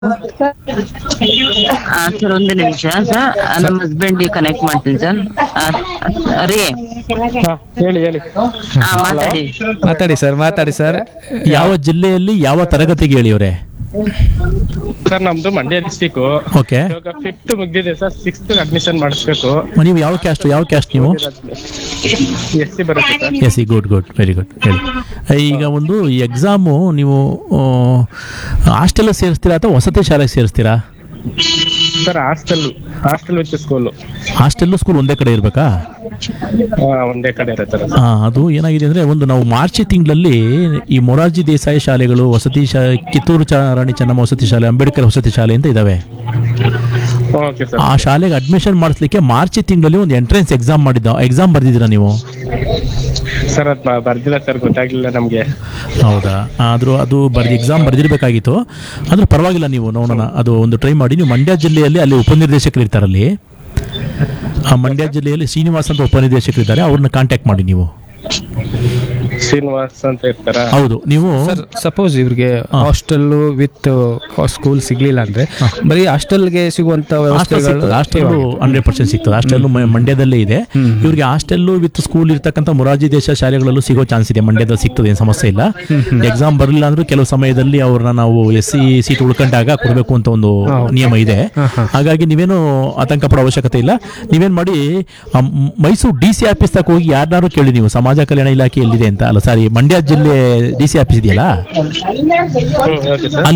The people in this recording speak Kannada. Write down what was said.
ಸರ್ ಒಂದು ನಿಮಿಷ ಸರ್ ನಮ್ಮ ಹಸ್ಬೆಂಡ್ ಕನೆಕ್ಟ್ ಮಾಡ್ತೀನಿ ಸರ್ ರೀ ಹಾ, ಹೇಳಿ ಹೇಳಿ ಹಾ ಮಾತಾಡಿ ಮಾತಾಡಿ ಸರ್ ಮಾತಾಡಿ ಸರ್ ಯಾವ ಜಿಲ್ಲೆಯಲ್ಲಿ ಯಾವ ತರಗತಿಗೆ ಹೇಳಿವ್ರೆ ಸರ್ ನಮ್ದು ಮಂಡ್ಯ ಡಿಸ್ಟಿಕ್ ಓಕೆ ಇವಾಗ ಫಿಫ್ತ್ ಮುಗ್ದಿದೆ ಸರ್ ಸಿಕ್ಸ್ತ್ ಅಡ್ಮಿಷನ್ ಮಾಡಿಸ್ಬೇಕು ನೀವು ಯಾವ ಕ್ಯಾಸ್ಟ್ ಯಾವ ಕ್ಯಾಸ್ಟ್ ನೀವು ಎಸ್ ಸಿ ಬರುತ್ತೆ sir S C good good very good ಹೇಳಿ ಈಗ ಒಂದು ಈ ಎಕ್ಸಾಮು ನೀವು ಹಾಸ್ಟೆಲ್ ಸೇರಿಸ್ತೀರಾ ಅಥವಾ ವಸತಿ ಶಾಲೆಗೆ ಸೇರಿಸ್ತೀರಾ sir hostel hostel with school hostel school ಒಂದೇ ಕಡೆ ಇರಬೇಕಾ ಒಂದೇ ಕಡೆ ಇರುತ್ತೆ ಸರ್ ಆ, ಅದು ಏನಾಗಿದೆ ಅಂದರೆ ಒಂದು ನಾವು ಮಾರ್ಚ್ ತಿಂಗಳಲ್ಲಿ ಈ ಮೊರಾರ್ಜಿ ದೇಸಾಯಿ ಶಾಲೆಗಳು ವಸತಿ ಶಾ ಕಿತ್ತೂರು ಚ ರಾಣಿ ಚೆನ್ನಮ್ಮ ವಸತಿ ಶಾಲೆ ಅಂಬೇಡ್ಕರ್ ವಸತಿ ಶಾಲೆ ಅಂತ ಇದ್ದಾವೆ ಓಕೆ ಸರ್ ಆ ಶಾಲೆಗೆ ಅಡ್ಮಿಷನ್ ಮಾಡಿಸ್ಲಿಕ್ಕೆ ಮಾರ್ಚ್ ತಿಂಗಳಲ್ಲಿ ಒಂದು ಎಂಟ್ರೆನ್ಸ್ ಎಕ್ಸಾಮ್ ಮಾಡಿದ್ದ ಎಕ್ಸಾಮ್ ಬರ್ದಿದ್ದೀರಾ ನೀವು ಸರ್ ಅದ್ ಬ- ಬರ್ದಿಲ್ಲ ಸರ್ ಗೊತ್ತಾಗ್ಲಿಲ್ಲ ನಮ್ಗೆ ಹೌದಾ ಆದರೂ ಅದು ಬರ್ದು ಎಕ್ಸಾಮ್ ಬರೆದಿರಬೇಕಾಗಿತ್ತು ಆದರೂ ಪರವಾಗಿಲ್ಲ ನೀವು ನೋಡೋಣ ಅದು ಒಂದು ಟ್ರೈ ಮಾಡಿ ನೀವು ಮಂಡ್ಯ ಜಿಲ್ಲೆಯಲ್ಲಿ ಅಲ್ಲಿ ಉಪನಿರ್ದೇಶಕರು ಇರ್ತಾರಲ್ಲಿ ಆ ಮಂಡ್ಯ ಜಿಲ್ಲೆಯಲ್ಲಿ ಶ್ರೀನಿವಾಸ್ ಅಂತ ಉಪನಿರ್ದೇಶಕರು ಇದ್ದಾರೆ ಅವ್ರನ್ನ ಕಾಂಟ್ಯಾಕ್ಟ್ ಮಾಡಿ ನೀವು ಶ್ರೀನಿವಾಸ್ ಅಂತ ಇರ್ತಾರ ಹೌದು ನೀವು ಸರ್ ಸಪೋಸ್ ಇವ್ರಿಗೆ ಹಾಸ್ಟೆಲ್ ವಿತ್ ಸ್ಕೂಲ್ ಸಿಗ್ಲಿಲ್ಲ ಅಂದ್ರೆ ಬರೀ ಹಾಸ್ಟೆಲ್ಗೆ ಸಿಗುವಂತ ವ್ಯವಸ್ಥೆಗಳು ಹಾಸ್ಟೆಲ್ ಹಂಡ್ರೆಡ್ ಪರ್ಸೆಂಟ್ ಸಿಗ್ತದೆ ಹಾಸ್ಟೆಲ್ ಮಂಡ್ಯದಲ್ಲೇ ಇದೆ ಇವ್ರಿಗೆ ಹಾಸ್ಟೆಲ್ ವಿತ್ ಸ್ಕೂಲ್ ಇರ್ತಕ್ಕಂಥ ಮೊರಾರ್ಜಿ ದೇಶ ಶಾಲೆಗಳಲ್ಲೂ ಸಿಗೋ ಚಾನ್ಸ್ ಇದೆ ಮಂಡ್ಯದಲ್ಲಿ ಸಿಗ್ತದೆ ಏನು ಸಮಸ್ಯೆ ಇಲ್ಲ ಎಕ್ಸಾಮ್ ಬರಲಿಲ್ಲ ಅಂದ್ರೂ ಕೆಲವು ಸಮಯದಲ್ಲಿ ಅವ್ರನ್ನ ನಾವು ಎಸ್ ಸಿ ಸೀಟ್ ಉಳ್ಕೊಂಡಾಗ ಕೊಡಬೇಕು ಅಂತ ಒಂದು ನಿಯಮ ಇದೆ ಹಾಗಾಗಿ ನೀವೇನು ಆತಂಕ ಪಡೋ ಅವಶ್ಯಕತೆ ಇಲ್ಲ ನೀವೇನ್ ಮಾಡಿ ಆ, ಮ್- ಮೈಸೂರು ಡಿ ಸಿ ಆಫೀಸ್ ತಕ ಹೋಗಿ ಯಾರನ್ನಾರು ಕೇಳಿ ನೀವು ಸಮಾಜ ಕಲ್ಯಾಣ ಇಲಾಖೆ ಎಲ್ಲಿದೆ ಅಂತ ಅಲ್ಲ ಸಾರಿ ಮಂಡ್ಯ ಜಿಲ್ಲೆ ಡಿ ಸಿ ಆಫೀಸ್ ಇದೆಯಲ್ಲ ಹ್ಮ್ ಓಕೆ ಸರ್ ಅಲ್ಲಿ